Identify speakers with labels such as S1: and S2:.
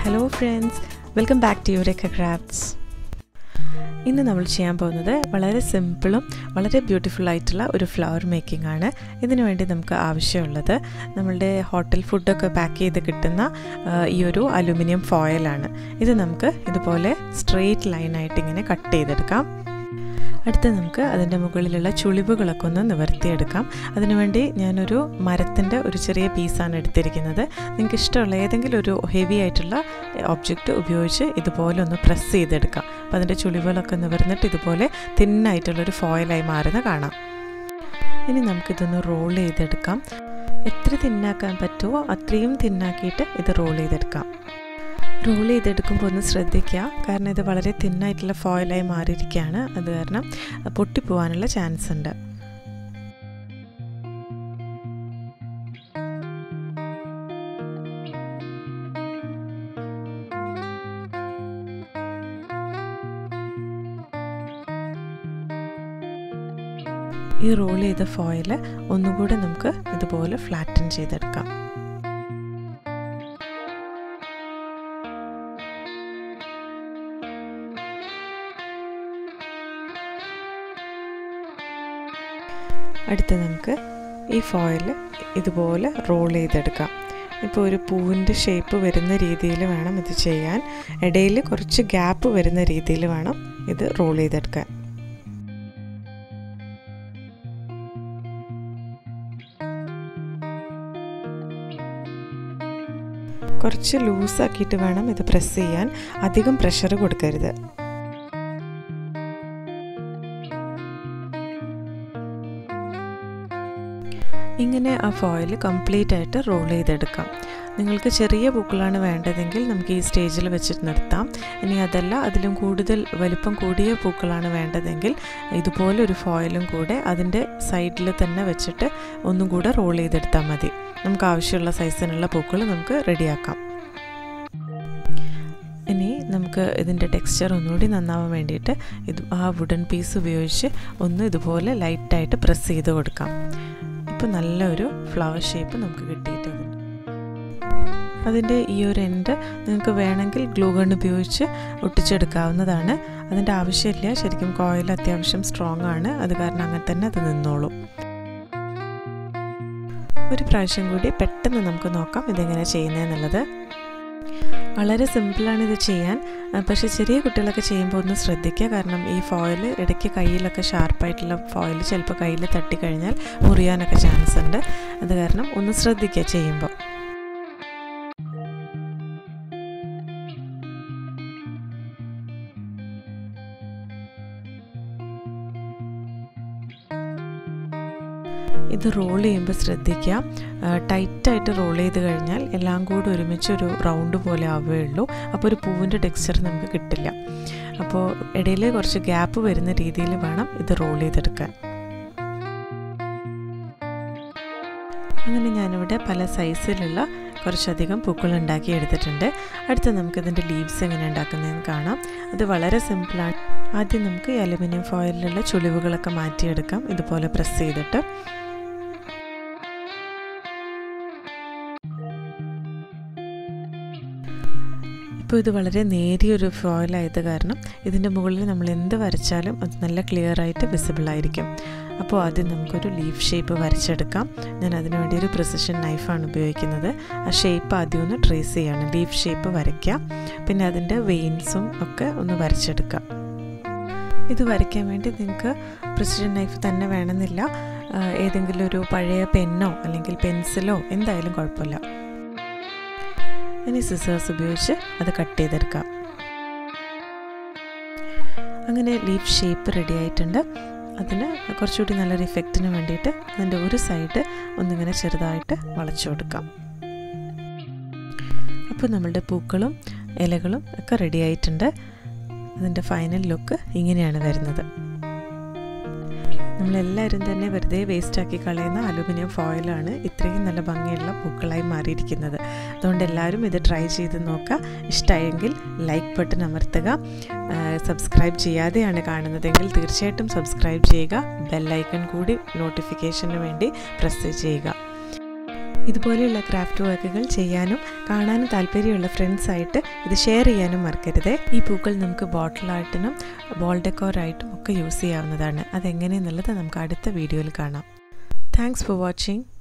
S1: hello friends welcome back to Eureka crafts ഇന്ന് നമ്മൾ ചെയ്യാൻ പോകുന്നത് വളരെ സിമ്പിളും വളരെ ബ്യൂട്ടിഫുൾ ആയിട്ടുള്ള ഒരു ഫ്ലവർ മേക്കിംഗ് ആണ് ഇതിനു വേണ്ടി നമുക്ക് ആവശ്യമുള്ളത് നമ്മളുടെ ഹോട്ടൽ ഫുഡൊക്കെ പാക്ക് ചെയ്ത് കിട്ടുന്ന ഈ ഒരു അലുമിനിയം ഫോയിലാണ് ഇത് നമുക്ക് ഇതുപോലെ സ്ട്രെയിറ്റ് ലൈനായിട്ട് ഇങ്ങനെ കട്ട് ചെയ്തെടുക്കാം അടുത്ത് നമുക്ക് അതിൻ്റെ മുകളിലുള്ള ചുളിവുകളൊക്കെ ഒന്ന് നിവർത്തിയെടുക്കാം അതിനുവേണ്ടി ഞാനൊരു മരത്തിൻ്റെ ഒരു ചെറിയ പീസാണ് എടുത്തിരിക്കുന്നത് നിങ്ങൾക്ക് ഇഷ്ടമുള്ള ഏതെങ്കിലും ഒരു ഹെവി ആയിട്ടുള്ള ഒബ്ജക്റ്റ് ഉപയോഗിച്ച് ഇതുപോലെ ഒന്ന് പ്രസ് ചെയ്തെടുക്കാം അപ്പോൾ അതിൻ്റെ ചുളിവുകളൊക്കെ നിവർന്നിട്ട് ഇതുപോലെ തിന്നായിട്ടുള്ളൊരു ഫോയിലായി മാറുന്ന കാണാം ഇനി നമുക്കിതൊന്ന് റോൾ ചെയ്തെടുക്കാം എത്ര തിന്നാക്കാൻ പറ്റുമോ അത്രയും തിന്നാക്കിയിട്ട് ഇത് റോൾ ചെയ്തെടുക്കാം റോൾ ചെയ്തെടുക്കുമ്പോൾ ഒന്ന് ശ്രദ്ധിക്കുക കാരണം ഇത് വളരെ തിന്നായിട്ടുള്ള ഫോയിലായി മാറിയിരിക്കുകയാണ് അത് കാരണം പൊട്ടിപ്പോവാനുള്ള ചാൻസ് ഉണ്ട് ഈ റോൾ ചെയ്ത ഫോയിൽ ഒന്നുകൂടെ നമുക്ക് ഇതുപോലെ ഫ്ലാറ്റൻ ചെയ്തെടുക്കാം അടുത്ത് നമുക്ക് ഈ ഫോയിൽ ഇതുപോലെ റോൾ ചെയ്തെടുക്കാം ഇപ്പോൾ ഒരു പൂവിൻ്റെ ഷേപ്പ് വരുന്ന രീതിയിൽ വേണം ഇത് ചെയ്യാൻ ഇടയിൽ കുറച്ച് ഗ്യാപ്പ് വരുന്ന രീതിയിൽ വേണം ഇത് റോൾ ചെയ്തെടുക്കാൻ കുറച്ച് ലൂസാക്കിയിട്ട് വേണം ഇത് പ്രസ് ചെയ്യാൻ അധികം പ്രഷർ കൊടുക്കരുത് ഇങ്ങനെ ആ ഫോയിൽ കംപ്ലീറ്റ് ആയിട്ട് റോൾ ചെയ്തെടുക്കാം നിങ്ങൾക്ക് ചെറിയ പൂക്കളാണ് വേണ്ടതെങ്കിൽ നമുക്ക് ഈ സ്റ്റേജിൽ വെച്ചിട്ട് നിർത്താം ഇനി അതല്ല അതിലും കൂടുതൽ വലിപ്പം കൂടിയ പൂക്കളാണ് വേണ്ടതെങ്കിൽ ഇതുപോലെ ഒരു ഫോയിലും കൂടെ അതിൻ്റെ സൈഡിൽ തന്നെ വെച്ചിട്ട് ഒന്നും കൂടെ റോൾ ചെയ്തെടുത്താൽ മതി നമുക്ക് ആവശ്യമുള്ള സൈസിനുള്ള പൂക്കൾ നമുക്ക് റെഡിയാക്കാം ഇനി നമുക്ക് ഇതിൻ്റെ ടെക്സ്ചർ ഒന്നുകൂടി നന്നാവാൻ വേണ്ടിയിട്ട് ഇത് ആ വുഡൻ പീസ് ഉപയോഗിച്ച് ഒന്ന് ഇതുപോലെ ലൈറ്റായിട്ട് പ്രസ് ചെയ്ത് കൊടുക്കാം ഇപ്പോൾ നല്ലൊരു ഫ്ലവർ ഷേപ്പ് നമുക്ക് കിട്ടിയിട്ടുണ്ട് അതിൻ്റെ ഈ ഒരു എൻഡ് നിങ്ങൾക്ക് വേണമെങ്കിൽ ഗ്ലൂ ഗൺ ഉപയോഗിച്ച് ഒട്ടിച്ചെടുക്കാവുന്നതാണ് അതിൻ്റെ ആവശ്യമില്ല ശരിക്കും കോയിൽ അത്യാവശ്യം സ്ട്രോങ് ആണ് അത് കാരണം അങ്ങനെ തന്നെ അത് നിന്നോളും ഒരു പ്രാവശ്യം കൂടി പെട്ടെന്ന് നമുക്ക് നോക്കാം ഇതെങ്ങനെ ചെയ്യുന്നതെന്നുള്ളത് വളരെ സിമ്പിളാണ് ഇത് ചെയ്യാൻ പക്ഷേ ചെറിയ കുട്ടികളൊക്കെ ചെയ്യുമ്പോൾ ഒന്ന് ശ്രദ്ധിക്കുക കാരണം ഈ ഫോയിൽ ഇടയ്ക്ക് കയ്യിലൊക്കെ ഷാർപ്പായിട്ടുള്ള ഫോയിൽ ചിലപ്പോൾ കയ്യിൽ തട്ടിക്കഴിഞ്ഞാൽ മുറിയാനൊക്കെ ചാൻസ് ഉണ്ട് അത് കാരണം ഒന്ന് ശ്രദ്ധിക്കുക ചെയ്യുമ്പോൾ ഇത് റോൾ ചെയ്യുമ്പോൾ ശ്രദ്ധിക്കുക ടൈറ്റായിട്ട് റോൾ ചെയ്ത് കഴിഞ്ഞാൽ എല്ലാം കൂടി ഒരുമിച്ച് ഒരു റൗണ്ട് പോലെ ആവുകയുള്ളൂ അപ്പോൾ ഒരു പൂവിൻ്റെ ടെക്സ്ചർ നമുക്ക് കിട്ടില്ല അപ്പോൾ ഇടയിൽ കുറച്ച് ഗ്യാപ്പ് വരുന്ന രീതിയിൽ വേണം ഇത് റോൾ ചെയ്തെടുക്കാൻ അങ്ങനെ ഞാനിവിടെ പല സൈസിലുള്ള കുറച്ചധികം പൂക്കൾ ഉണ്ടാക്കി എടുത്തിട്ടുണ്ട് അടുത്ത് നമുക്കിതിൻ്റെ ലീവ്സ് എങ്ങനെ ഉണ്ടാക്കുന്നതെന്ന് കാണാം അത് വളരെ സിമ്പിളാണ് ആദ്യം നമുക്ക് അലുമിനിയം ഫോയിലിലുള്ള ചുളിവുകളൊക്കെ മാറ്റിയെടുക്കാം ഇതുപോലെ പ്രസ് ചെയ്തിട്ട് ഇപ്പോൾ ഇത് വളരെ നേരിയൊരു ഫോയിലായത് കാരണം ഇതിൻ്റെ മുകളിൽ നമ്മൾ എന്ത് വരച്ചാലും അത് നല്ല ക്ലിയർ ആയിട്ട് വിസിബിൾ ആയിരിക്കും അപ്പോൾ ആദ്യം നമുക്കൊരു ലീഫ് ഷേപ്പ് വരച്ചെടുക്കാം ഞാൻ അതിനു വേണ്ടി ഒരു പ്രിസിഷൻ നൈഫാണ് ഉപയോഗിക്കുന്നത് ആ ഷേപ്പ് ആദ്യം ഒന്ന് ട്രേസ് ചെയ്യാണ് ലീഫ് ഷേപ്പ് വരയ്ക്കാം പിന്നെ അതിൻ്റെ വെയിൻസും ഒക്കെ ഒന്ന് വരച്ചെടുക്കാം ഇത് വരയ്ക്കാൻ വേണ്ടി നിങ്ങൾക്ക് പ്രിസിഷൻ നൈഫ് തന്നെ വേണമെന്നില്ല ഏതെങ്കിലും ഒരു പഴയ പെന്നോ അല്ലെങ്കിൽ പെൻസിലോ എന്തായാലും കുഴപ്പമില്ല ഇനി സിസേഴ്സ് ഉപയോഗിച്ച് അത് കട്ട് ചെയ്തെടുക്കാം അങ്ങനെ ലീഫ് ഷേപ്പ് റെഡി ആയിട്ടുണ്ട് അതിന് കുറച്ചുകൂടി നല്ലൊരു ഇഫക്റ്റിന് വേണ്ടിയിട്ട് അതിൻ്റെ ഒരു സൈഡ് ഒന്നിങ്ങനെ ചെറുതായിട്ട് വളച്ചു കൊടുക്കാം അപ്പോൾ നമ്മളുടെ പൂക്കളും ഇലകളും ഒക്കെ റെഡി ആയിട്ടുണ്ട് അതിൻ്റെ ഫൈനൽ ലുക്ക് ഇങ്ങനെയാണ് വരുന്നത് നമ്മളെല്ലാവരും തന്നെ വെറുതെ വേസ്റ്റാക്കി കളയുന്ന അലുമിനിയം ഫോയിലാണ് ഇത്രയും നല്ല ഭംഗിയുള്ള പൂക്കളായി മാറിയിരിക്കുന്നത് അതുകൊണ്ട് എല്ലാവരും ഇത് ട്രൈ ചെയ്ത് നോക്കുക ഇഷ്ടമായെങ്കിൽ ലൈക്ക് ബട്ടൺ അമർത്തുക സബ്സ്ക്രൈബ് ചെയ്യാതെയാണ് കാണുന്നതെങ്കിൽ തീർച്ചയായിട്ടും സബ്സ്ക്രൈബ് ചെയ്യുക ബെല്ലൈക്കൺ കൂടി നോട്ടിഫിക്കേഷന് വേണ്ടി പ്രസ് ചെയ്യുക ഇതുപോലെയുള്ള ക്രാഫ്റ്റ് വർക്കുകൾ ചെയ്യാനും കാണാനും താല്പര്യമുള്ള ഫ്രണ്ട്സായിട്ട് ഇത് ഷെയർ ചെയ്യാനും മറക്കരുത് ഈ പൂക്കൾ നമുക്ക് ബോട്ടിലായിട്ടും ബോൾ ഡെക്കോറായിട്ടും ഒക്കെ യൂസ് ചെയ്യാവുന്നതാണ് അതെങ്ങനെയെന്നുള്ളത് നമുക്ക് അടുത്ത വീഡിയോയിൽ കാണാം താങ്ക്സ് ഫോർ വാച്ചിങ്